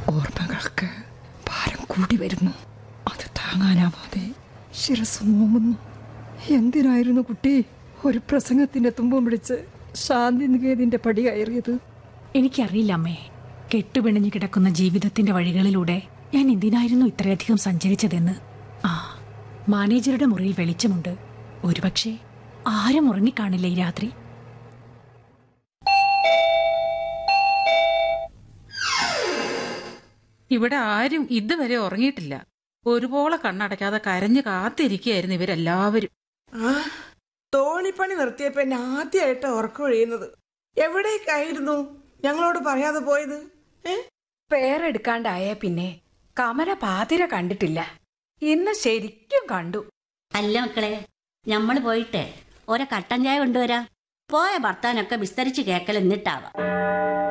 ഓർമ്മകൾക്ക് ഭാരം കൂടി വരുന്നു അത് താങ്ങാനാവാതെ ശിരസ് നോമുന്നു എന്തിനായിരുന്നു കുട്ടി ഒരു പ്രസംഗത്തിന്റെ തുമ്പം പിടിച്ച് ശാന്തി നികേതിന്റെ പടി കയറിയത് എനിക്കറിയില്ല അമ്മേ കെട്ടുപിണഞ്ഞു കിടക്കുന്ന ജീവിതത്തിന്റെ വഴികളിലൂടെ ഞാൻ എന്തിനായിരുന്നു ഇത്രയധികം സഞ്ചരിച്ചതെന്ന് ആ മാനേജറുടെ മുറിയിൽ വെളിച്ചമുണ്ട് ഒരുപക്ഷെ ആരും ഉറങ്ങിക്കാണില്ല ഈ രാത്രി ഇവിടെ ആരും ഇതുവരെ ഉറങ്ങിയിട്ടില്ല ഒരുപോലെ കണ്ണടയ്ക്കാതെ കരഞ്ഞു കാത്തിരിക്കുകയായിരുന്നു ഇവരെല്ലാവരും ആ തോണിപ്പണി നിർത്തിയപ്പോ എന്നെ ആദ്യമായിട്ട് ഉറക്കമൊഴിയുന്നത് എവിടേക്കായിരുന്നു ഞങ്ങളോട് പറയാതെ പോയത് ഏ പേരെടുക്കാണ്ടായ പിന്നെ കമല പാതിര കണ്ടിട്ടില്ല ഇന്ന് ശരിക്കും കണ്ടു അല്ല മക്കളെ നമ്മൾ പോയിട്ട് ഓരോ കട്ടൻ ചായ കൊണ്ടുവരാം പോയ ഭർത്താനൊക്കെ വിസ്തരിച്ച് കേക്കൽ എന്നിട്ടാവാം